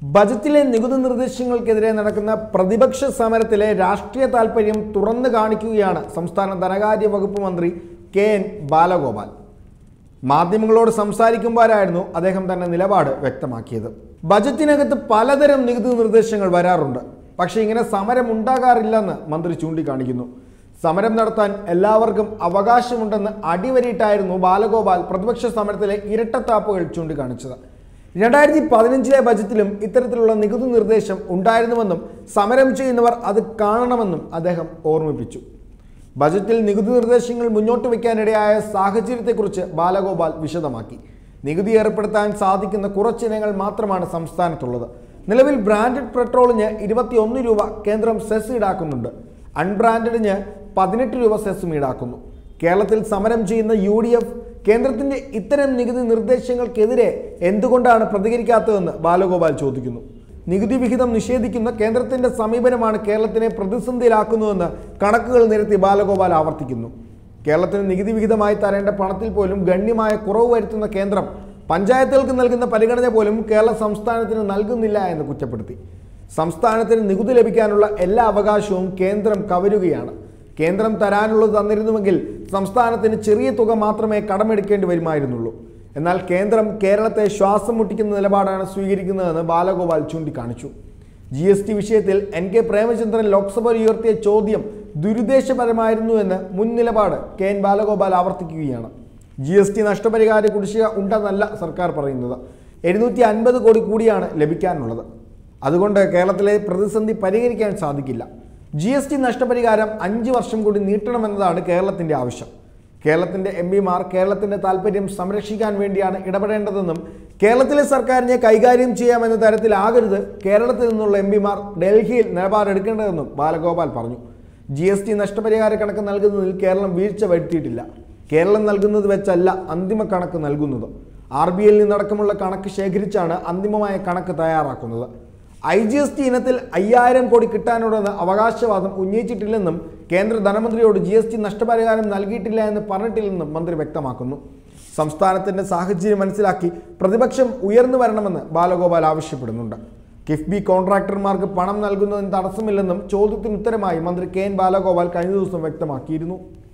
ബജറ്റിലെ നികുതി നിർദ്ദേശങ്ങൾക്കെതിരെ നടക്കുന്ന പ്രതിപക്ഷ സമരത്തിലെ രാഷ്ട്രീയ താൽപര്യം തുറന്നു കാണിക്കുകയാണ് സംസ്ഥാന ധനകാര്യ വകുപ്പ് മന്ത്രി കെ എൻ ബാലഗോപാൽ മാധ്യമങ്ങളോട് സംസാരിക്കുമ്പോഴായിരുന്നു അദ്ദേഹം തന്റെ നിലപാട് വ്യക്തമാക്കിയത് ബജറ്റിനകത്ത് പലതരം നികുതി നിർദ്ദേശങ്ങൾ വരാറുണ്ട് പക്ഷേ ഇങ്ങനെ സമരം ഉണ്ടാകാറില്ലെന്ന് മന്ത്രി ചൂണ്ടിക്കാണിക്കുന്നു സമരം നടത്താൻ എല്ലാവർക്കും അവകാശമുണ്ടെന്ന് അടിവരിയിട്ടായിരുന്നു ബാലഗോപാൽ പ്രതിപക്ഷ സമരത്തിലെ ഇരട്ടത്താപ്പുകൾ ചൂണ്ടിക്കാണിച്ചത് രണ്ടായിരത്തി പതിനഞ്ചിലെ ബജറ്റിലും ഇത്തരത്തിലുള്ള നികുതി നിർദ്ദേശം ഉണ്ടായിരുന്നുവെന്നും സമരം ചെയ്യുന്നവർ അത് കാണണമെന്നും അദ്ദേഹം ഓർമ്മിപ്പിച്ചു ബജറ്റിൽ നികുതി നിർദ്ദേശങ്ങൾ മുന്നോട്ട് വയ്ക്കാനിടയായ സാഹചര്യത്തെക്കുറിച്ച് ബാലഗോപാൽ വിശദമാക്കി നികുതി ഏർപ്പെടുത്താൻ സാധിക്കുന്ന കുറച്ചിനങ്ങൾ മാത്രമാണ് സംസ്ഥാനത്തുള്ളത് നിലവിൽ ബ്രാൻഡഡ് പെട്രോളിന് ഇരുപത്തിയൊന്ന് രൂപ കേന്ദ്രം സെസ് ഈടാക്കുന്നുണ്ട് അൺബ്രാൻഡഡിന് പതിനെട്ട് രൂപ സെസ്സും ഈടാക്കുന്നു കേരളത്തിൽ സമരം ചെയ്യുന്ന യു ഡി എഫ് കേന്ദ്രത്തിന്റെ ഇത്തരം നികുതി നിർദ്ദേശങ്ങൾക്കെതിരെ എന്തുകൊണ്ടാണ് പ്രതികരിക്കാത്തതെന്ന് ബാലഗോപാൽ ചോദിക്കുന്നു നികുതി വിഹിതം നിഷേധിക്കുന്ന കേന്ദ്രത്തിന്റെ സമീപനമാണ് കേരളത്തിനെ പ്രതിസന്ധിയിലാക്കുന്നതെന്ന് കണക്കുകൾ നിരത്തി ബാലഗോപാൽ ആവർത്തിക്കുന്നു കേരളത്തിന് നികുതി വിഹിതമായി തരേണ്ട പണത്തിൽ പോലും ഗണ്യമായ കുറവ് വരുത്തുന്ന കേന്ദ്രം പഞ്ചായത്തുകൾക്ക് നൽകുന്ന പരിഗണന പോലും കേരള സംസ്ഥാനത്തിന് നൽകുന്നില്ല എന്ന് കുറ്റപ്പെടുത്തി സംസ്ഥാനത്തിന് നികുതി ലഭിക്കാനുള്ള എല്ലാ അവകാശവും കേന്ദ്രം കവരുകയാണ് കേന്ദ്രം തരാനുള്ളത് തന്നിരുന്നുവെങ്കിൽ സംസ്ഥാനത്തിന് ചെറിയ തുക മാത്രമേ കടമെടുക്കേണ്ടി വരുമായിരുന്നുള്ളൂ എന്നാൽ കേന്ദ്രം കേരളത്തെ ശ്വാസം മുട്ടിക്കുന്ന നിലപാടാണ് സ്വീകരിക്കുന്നതെന്ന് ബാലഗോപാൽ ചൂണ്ടിക്കാണിച്ചു ജി എസ് ടി വിഷയത്തിൽ എൻ കെ പ്രേമചന്ദ്രൻ ലോക്സഭയിൽ ഉയർത്തിയ ചോദ്യം ദുരുദ്ദേശപരമായിരുന്നു എന്ന് മുൻ നിലപാട് കെ എൻ ബാലഗോപാൽ ആവർത്തിക്കുകയാണ് ജി എസ് ടി നഷ്ടപരിഹാര കുടിശ്ശിക ഉണ്ടെന്നല്ല സർക്കാർ പറയുന്നത് എഴുന്നൂറ്റി അൻപത് കോടി കൂടിയാണ് ലഭിക്കാനുള്ളത് അതുകൊണ്ട് കേരളത്തിലെ പ്രതിസന്ധി പരിഹരിക്കാൻ സാധിക്കില്ല ജി എസ് ടി നഷ്ടപരിഹാരം അഞ്ച് വർഷം കൂടി നീട്ടണമെന്നതാണ് കേരളത്തിന്റെ ആവശ്യം കേരളത്തിന്റെ എം പിമാർ കേരളത്തിന്റെ താല്പര്യം സംരക്ഷിക്കാൻ വേണ്ടിയാണ് ഇടപെടേണ്ടതെന്നും കേരളത്തിലെ സർക്കാരിനെ കൈകാര്യം ചെയ്യാമെന്ന തരത്തിലാകരുത് കേരളത്തിൽ നിന്നുള്ള എം പിമാർ ഡൽഹിയിൽ നിലപാടെടുക്കേണ്ടതെന്നും ബാലഗോപാൽ പറഞ്ഞു ജി എസ് ടി നഷ്ടപരിഹാര കണക്ക് നൽകുന്നതിൽ കേരളം വീഴ്ച വരുത്തിയിട്ടില്ല കേരളം നൽകുന്നത് വെച്ചല്ല അന്തിമ കണക്ക് നൽകുന്നത് ആർ ബി ഐയിൽ നിന്നടക്കമുള്ള കണക്ക് ശേഖരിച്ചാണ് അന്തിമമായ കണക്ക് തയ്യാറാക്കുന്നത് ഐ ജി എസ് ടി ഇനത്തിൽ അയ്യായിരം കോടി കിട്ടാനുണ്ടെന്ന് അവകാശവാദം ഉന്നയിച്ചിട്ടില്ലെന്നും കേന്ദ്ര ധനമന്ത്രിയോട് ജി എസ് ടി നഷ്ടപരിഹാരം നൽകിയിട്ടില്ല എന്ന് പറഞ്ഞിട്ടില്ലെന്നും മന്ത്രി വ്യക്തമാക്കുന്നു സംസ്ഥാനത്തിന്റെ സാഹചര്യം മനസ്സിലാക്കി പ്രതിപക്ഷം ഉയർന്നു വരണമെന്ന് ബാലഗോപാൽ ആവശ്യപ്പെടുന്നുണ്ട് കിഫ്ബി കോൺട്രാക്ടർമാർക്ക് പണം നൽകുന്നതിന് തടസ്സമില്ലെന്നും ചോദ്യത്തിന് ഉത്തരമായി മന്ത്രി കെ എൻ ബാലഗോപാൽ കഴിഞ്ഞ ദിവസം വ്യക്തമാക്കിയിരുന്നു